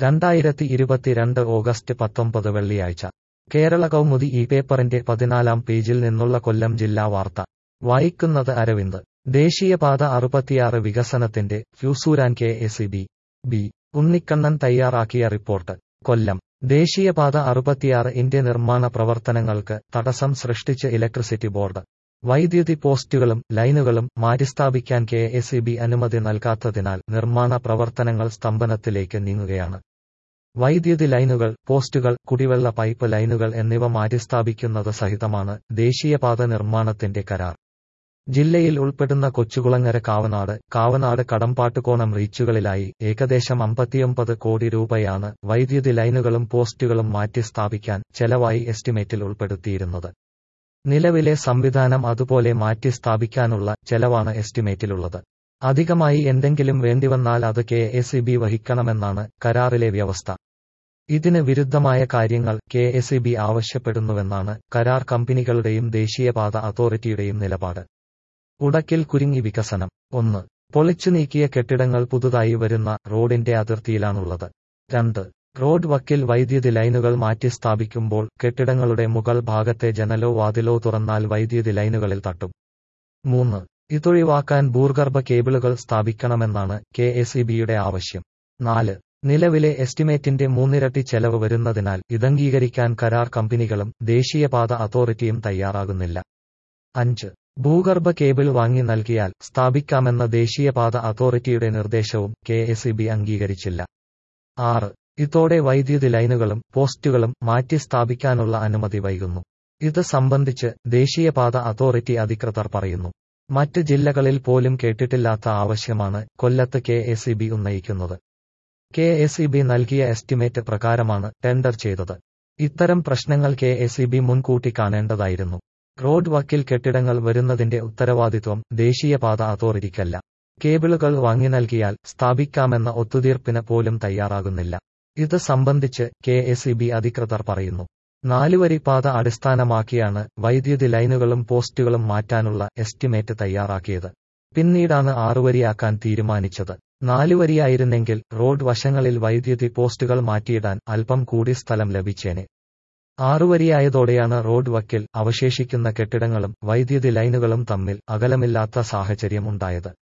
രണ്ടായിരത്തി ഇരുപത്തിരണ്ട് ഓഗസ്റ്റ് പത്തൊമ്പത് വെള്ളിയാഴ്ച കേരള കൗമുദി ഈ പേപ്പറിന്റെ പതിനാലാം പേജിൽ നിന്നുള്ള കൊല്ലം ജില്ലാ വാർത്ത വായിക്കുന്നത് അരവിന്ദ് ദേശീയപാത അറുപത്തിയാറ് വികസനത്തിന്റെ ഫ്യൂസൂരാൻ K S B B Unnikannan തയ്യാറാക്കിയ റിപ്പോർട്ട് കൊല്ലം ദേശീയപാത അറുപത്തിയാറ് ഇന്റെ നിർമ്മാണ പ്രവർത്തനങ്ങൾക്ക് തടസ്സം സൃഷ്ടിച്ച് ഇലക്ട്രിസിറ്റി ബോർഡ് വൈദ്യുതി പോസ്റ്റുകളും ലൈനുകളും മാറ്റിസ്ഥാപിക്കാൻ കെ എസ് ബി അനുമതി നൽകാത്തതിനാൽ നിർമ്മാണ പ്രവർത്തനങ്ങൾ സ്തംഭനത്തിലേക്ക് നീങ്ങുകയാണ് വൈദ്യുതി ലൈനുകൾ പോസ്റ്റുകൾ കുടിവെള്ള പൈപ്പ് ലൈനുകൾ എന്നിവ മാറ്റിസ്ഥാപിക്കുന്നത് സഹിതമാണ് ദേശീയപാത നിർമ്മാണത്തിന്റെ കരാർ ജില്ലയിൽ ഉൾപ്പെടുന്ന കൊച്ചുകുളങ്ങര കാവനാട് കാവനാട് കടമ്പാട്ടുകോണം റീച്ചുകളിലായി ഏകദേശം അമ്പത്തിയൊമ്പത് കോടി രൂപയാണ് വൈദ്യുതി ലൈനുകളും പോസ്റ്റുകളും മാറ്റി സ്ഥാപിക്കാൻ ചെലവായി എസ്റ്റിമേറ്റിൽ ഉൾപ്പെടുത്തിയിരുന്നത് നിലവിലെ സംവിധാനം അതുപോലെ മാറ്റി സ്ഥാപിക്കാനുള്ള ചെലവാണ് എസ്റ്റിമേറ്റിലുള്ളത് അധികമായി എന്തെങ്കിലും വേണ്ടിവന്നാൽ അത് കെ എസ് ബി വഹിക്കണമെന്നാണ് കരാറിലെ വ്യവസ്ഥ ഇതിന് വിരുദ്ധമായ കാര്യങ്ങൾ കെ എസ് ബി ആവശ്യപ്പെടുന്നുവെന്നാണ് കരാർ കമ്പനികളുടെയും ദേശീയപാത അതോറിറ്റിയുടെയും നിലപാട് ഉടക്കിൽ കുരുങ്ങി വികസനം ഒന്ന് പൊളിച്ചു നീക്കിയ കെട്ടിടങ്ങൾ പുതുതായി വരുന്ന റോഡിന്റെ അതിർത്തിയിലാണുള്ളത് രണ്ട് റോഡ് വക്കിൽ വൈദ്യുതി ലൈനുകൾ മാറ്റി സ്ഥാപിക്കുമ്പോൾ കെട്ടിടങ്ങളുടെ മുകൾ ഭാഗത്തെ ജനലോ വാതിലോ തുറന്നാൽ വൈദ്യുതി ലൈനുകളിൽ തട്ടും മൂന്ന് ഇതൊഴിവാക്കാൻ ഭൂഗർഭ കേബിളുകൾ സ്ഥാപിക്കണമെന്നാണ് കെ എസ് ബിയുടെ ആവശ്യം നാല് നിലവിലെ എസ്റ്റിമേറ്റിന്റെ മൂന്നിരട്ടി ചെലവ് വരുന്നതിനാൽ ഇതംഗീകരിക്കാൻ കരാർ കമ്പനികളും ദേശീയപാത അതോറിറ്റിയും തയ്യാറാകുന്നില്ല അഞ്ച് ഭൂഗർഭ കേബിൾ വാങ്ങി നൽകിയാൽ സ്ഥാപിക്കാമെന്ന ദേശീയപാത അതോറിറ്റിയുടെ നിർദ്ദേശവും കെ എസ് ബി അംഗീകരിച്ചില്ല ആറ് ഇതോടെ വൈദ്യുതി ലൈനുകളും പോസ്റ്റുകളും മാറ്റി സ്ഥാപിക്കാനുള്ള അനുമതി വൈകുന്നു ഇത് സംബന്ധിച്ച് ദേശീയപാത അതോറിറ്റി അധികൃതർ പറയുന്നു മറ്റ് ജില്ലകളിൽ പോലും കേട്ടിട്ടില്ലാത്ത ആവശ്യമാണ് കൊല്ലത്ത് കെ എസ് ബി ഉന്നയിക്കുന്നത് കെ എസ് ബി നൽകിയ എസ്റ്റിമേറ്റ് പ്രകാരമാണ് ടെൻഡർ ചെയ്തത് ഇത്തരം പ്രശ്നങ്ങൾ കെ എസ് ബി മുൻകൂട്ടി കാണേണ്ടതായിരുന്നു റോഡ് വക്കിൽ കെട്ടിടങ്ങൾ വരുന്നതിന്റെ ഉത്തരവാദിത്വം ദേശീയപാത അതോറിറ്റിക്കല്ല കേബിളുകൾ വാങ്ങി നൽകിയാൽ സ്ഥാപിക്കാമെന്ന ഒത്തുതീർപ്പിന് പോലും തയ്യാറാകുന്നില്ല ഇത് സംബന്ധിച്ച് കെ എസ് ബി അധികൃതർ പറയുന്നു നാലുവരി പാത അടിസ്ഥാനമാക്കിയാണ് വൈദ്യുതി ലൈനുകളും പോസ്റ്റുകളും മാറ്റാനുള്ള എസ്റ്റിമേറ്റ് തയ്യാറാക്കിയത് പിന്നീടാണ് ആറുവരിയാക്കാൻ തീരുമാനിച്ചത് നാലുവരിയായിരുന്നെങ്കിൽ റോഡ് വശങ്ങളിൽ വൈദ്യുതി പോസ്റ്റുകൾ മാറ്റിയിടാൻ അല്പം കൂടി സ്ഥലം ലഭിച്ചേനെ ആറുവരിയായതോടെയാണ് റോഡ് വക്കിൽ അവശേഷിക്കുന്ന കെട്ടിടങ്ങളും വൈദ്യുതി ലൈനുകളും തമ്മിൽ അകലമില്ലാത്ത സാഹചര്യം ഉണ്ടായത്